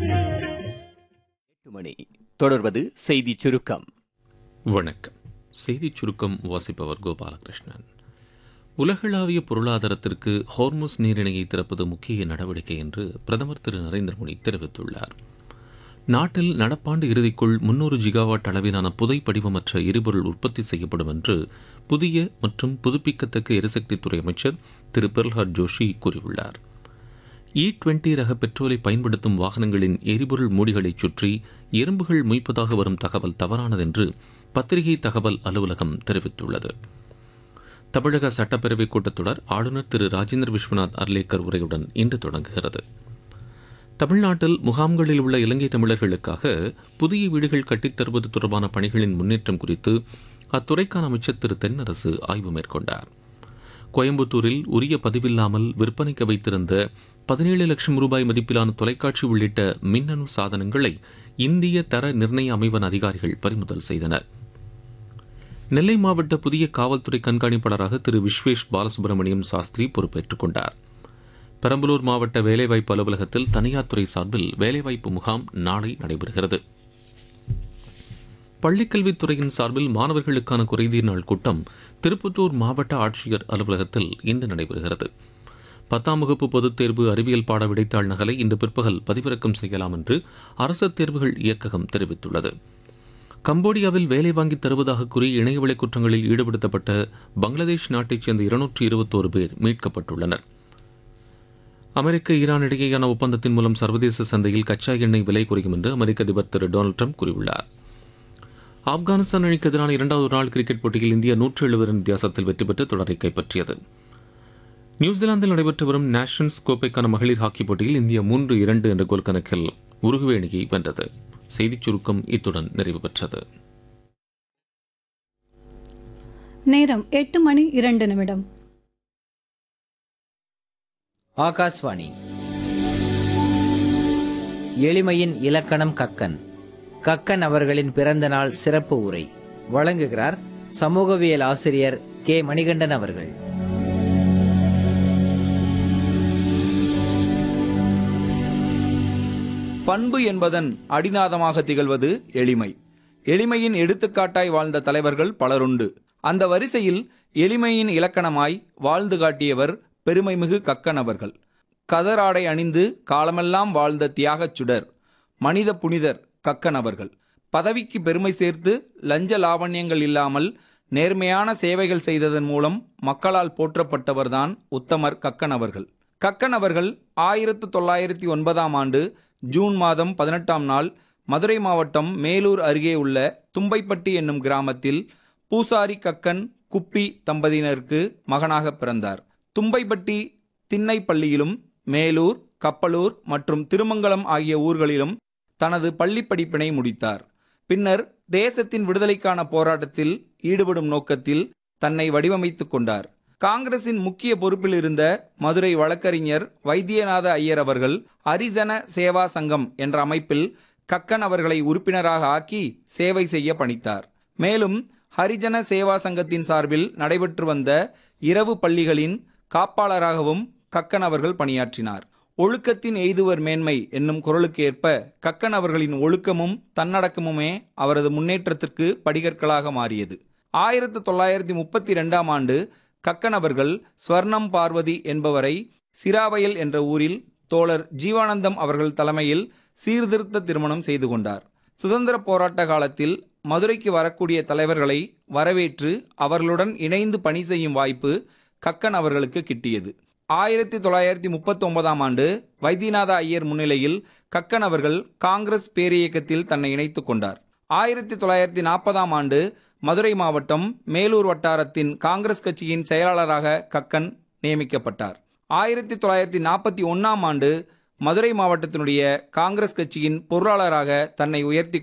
எட்டு மணி தொடர்வது செய்திச் சுருக்கம் வணக்கம் செய்திச் சுருக்கம் வாசிப்பவர் கோபாலகிருஷ்ணன் உலகளாவிய பொருளாதாரத்திற்கு ஹார்முஸ் நீரிணையை திறப்பது முக்கிய நடவடிக்கை என்று பிரதமர் திரு நரேந்திர மோடி தெரிவித்துள்ளார் நாட்டில் நடப்பாண்டு இறுதிக்குள் முன்னூறு ஜிகாவாட் அளவிலான புதை படிவமற்ற எரிபொருள் உற்பத்தி செய்யப்படும் என்று புதிய மற்றும் புதுப்பிக்கத்தக்க எரிசக்தித்துறை அமைச்சர் திரு பிரல்ஹாத் ஜோஷி கூறியுள்ளார் இ டுவெண்டி ரக பெட்ரோலை பயன்படுத்தும் வாகனங்களின் எரிபொருள் மூடிகளைச் சுற்றி எறும்புகள் மொய்ப்பதாக வரும் தகவல் தவறானது என்று பத்திரிகை தகவல் அலுவலகம் தெரிவித்துள்ளது தமிழக சட்டப்பேரவை கூட்டத்தொடர் ஆளுநர் திரு ராஜேந்திர விஸ்வநாத் அர்லேக்கர் உரையுடன் இன்று தொடங்குகிறது தமிழ்நாட்டில் முகாம்களில் உள்ள இலங்கை தமிழர்களுக்காக புதிய வீடுகள் கட்டித் தருவது தொடர்பான பணிகளின் முன்னேற்றம் குறித்து அத்துறைக்கான அமைச்சர் திரு தென்னரசு ஆய்வு மேற்கொண்டார் கோயம்புத்தூரில் உரிய பதிவில்லாமல் விற்பனைக்கு வைத்திருந்த பதினேழு லட்சம் ரூபாய் மதிப்பிலான தொலைக்காட்சி உள்ளிட்ட மின்னணு சாதனங்களை இந்திய தர நிர்ணய அமைவன் அதிகாரிகள் பறிமுதல் செய்தனர் நெல்லை மாவட்ட புதிய காவல்துறை கண்காணிப்பாளராக திரு விஸ்வேஷ் பாலசுப்ரமணியம் சாஸ்திரி பொறுப்பேற்றுக் கொண்டார் பெரம்பலூர் மாவட்ட வேலைவாய்ப்பு அலுவலகத்தில் தனியார் துறை சார்பில் வேலைவாய்ப்பு முகாம் நாளை நடைபெறுகிறது பள்ளிக்கல்வித்துறையின் சார்பில் மாணவர்களுக்கான குறைதீர் நாள் கூட்டம் திருப்பத்தூர் மாவட்ட ஆட்சியர் அலுவலகத்தில் இன்று நடைபெறுகிறது பத்தாம் வகுப்பு பொதுத் தேர்வு அறிவியல் பாட விடைத்தாள் நகலை இன்று பிற்பகல் பதிவிறக்கம் செய்யலாம் என்று அரசு தேர்வுகள் இயக்ககம் தெரிவித்துள்ளது கம்போடியாவில் வேலை வாங்கித் தருவதாக கூறி இணையவழி குற்றங்களில் ஈடுபடுத்தப்பட்ட பங்களாதேஷ் நாட்டைச் சேர்ந்த இருநூற்றி இருபத்தோரு பேர் மீட்கப்பட்டுள்ளனர் அமெரிக்க ஈரான் இடையேயான ஒப்பந்தத்தின் மூலம் சர்வதேச சந்தையில் கச்சா எண்ணெய் விலை குறையும் என்று அமெரிக்க அதிபர் திரு டொனால்டு ட்ரம்ப் கூறியுள்ளார் ஆப்கானிஸ்தான் அணிக்கு எதிரான இரண்டாவது நாள் கிரிக்கெட் போட்டியில் இந்தியா நூற்று எழுபது ரன் வித்தியாசத்தில் வெற்றி பெற்று தொடரை கைப்பற்றியது நியூசிலாந்தில் நடைபெற்று வரும் நேஷன்ஸ் கோப்பைக்கான மகளிர் ஹாக்கி போட்டியில் இந்தியா மூன்று இரண்டு என்ற கோல் கணக்கில் உருகுவே அணியை வென்றது செய்திச் சுருக்கம் இத்துடன் நிறைவு பெற்றது நேரம் எட்டு மணி இரண்டு நிமிடம் ஆகாஷ்வாணி எளிமையின் இலக்கணம் கக்கன் கக்கன் அவர்களின் பிறந்த நாள் சிறப்பு உரை வழங்குகிறார் சமூகவியல் ஆசிரியர் கே மணிகண்டன் அவர்கள் பண்பு என்பதன் அடிநாதமாக திகழ்வது எளிமை எளிமையின் எடுத்துக்காட்டாய் வாழ்ந்த தலைவர்கள் பலருண்டு அந்த வரிசையில் எளிமையின் இலக்கணமாய் வாழ்ந்து காட்டியவர் பெருமைமிகு கக்கன் அவர்கள் கதராடை அணிந்து காலமெல்லாம் வாழ்ந்த தியாகச் சுடர் மனித புனிதர் கக்கன் அவர்கள் பதவிக்கு பெருமை சேர்த்து லஞ்ச லாவண்யங்கள் இல்லாமல் நேர்மையான சேவைகள் செய்ததன் மூலம் மக்களால் போற்றப்பட்டவர்தான் உத்தமர் கக்கன் அவர்கள் கக்கன் அவர்கள் ஆயிரத்து தொள்ளாயிரத்தி ஒன்பதாம் ஆண்டு ஜூன் மாதம் பதினெட்டாம் நாள் மதுரை மாவட்டம் மேலூர் அருகே உள்ள தும்பைப்பட்டி என்னும் கிராமத்தில் பூசாரி கக்கன் குப்பி தம்பதியினருக்கு மகனாக பிறந்தார் தும்பைப்பட்டி திண்ணை பள்ளியிலும் மேலூர் கப்பலூர் மற்றும் திருமங்கலம் ஆகிய ஊர்களிலும் தனது பள்ளிப் படிப்பினை முடித்தார் பின்னர் தேசத்தின் விடுதலைக்கான போராட்டத்தில் ஈடுபடும் நோக்கத்தில் தன்னை வடிவமைத்துக் கொண்டார் காங்கிரசின் முக்கிய பொறுப்பில் இருந்த மதுரை வழக்கறிஞர் வைத்தியநாத ஐயர் அவர்கள் ஹரிஜன சேவா சங்கம் என்ற அமைப்பில் கக்கன் அவர்களை உறுப்பினராக ஆக்கி சேவை செய்ய பணித்தார் மேலும் ஹரிஜன சேவா சங்கத்தின் சார்பில் நடைபெற்று வந்த இரவு பள்ளிகளின் காப்பாளராகவும் கக்கன் அவர்கள் பணியாற்றினார் ஒழுக்கத்தின் எய்துவர் மேன்மை என்னும் குரலுக்கு ஏற்ப கக்கன் அவர்களின் ஒழுக்கமும் தன்னடக்கமுமே அவரது முன்னேற்றத்திற்கு படிகற்களாக மாறியது ஆயிரத்து தொள்ளாயிரத்தி முப்பத்தி ரெண்டாம் ஆண்டு கக்கன் அவர்கள் ஸ்வர்ணம் பார்வதி என்பவரை சிராவயல் என்ற ஊரில் தோழர் ஜீவானந்தம் அவர்கள் தலைமையில் சீர்திருத்த திருமணம் செய்து கொண்டார் சுதந்திர போராட்ட காலத்தில் மதுரைக்கு வரக்கூடிய தலைவர்களை வரவேற்று அவர்களுடன் இணைந்து பணி செய்யும் வாய்ப்பு கக்கன் அவர்களுக்கு கிட்டியது ஆயிரத்தி தொள்ளாயிரத்தி முப்பத்தி ஒன்பதாம் ஆண்டு வைத்தியநாத ஐயர் முன்னிலையில் கக்கன் அவர்கள் காங்கிரஸ் பேரியக்கத்தில் தன்னை இணைத்துக் கொண்டார் ஆயிரத்தி தொள்ளாயிரத்தி நாற்பதாம் ஆண்டு மதுரை மாவட்டம் மேலூர் வட்டாரத்தின் காங்கிரஸ் கட்சியின் செயலாளராக கக்கன் நியமிக்கப்பட்டார் ஆயிரத்தி தொள்ளாயிரத்தி நாற்பத்தி ஒன்னாம் ஆண்டு மதுரை மாவட்டத்தினுடைய காங்கிரஸ் கட்சியின் பொருளாளராக தன்னை உயர்த்தி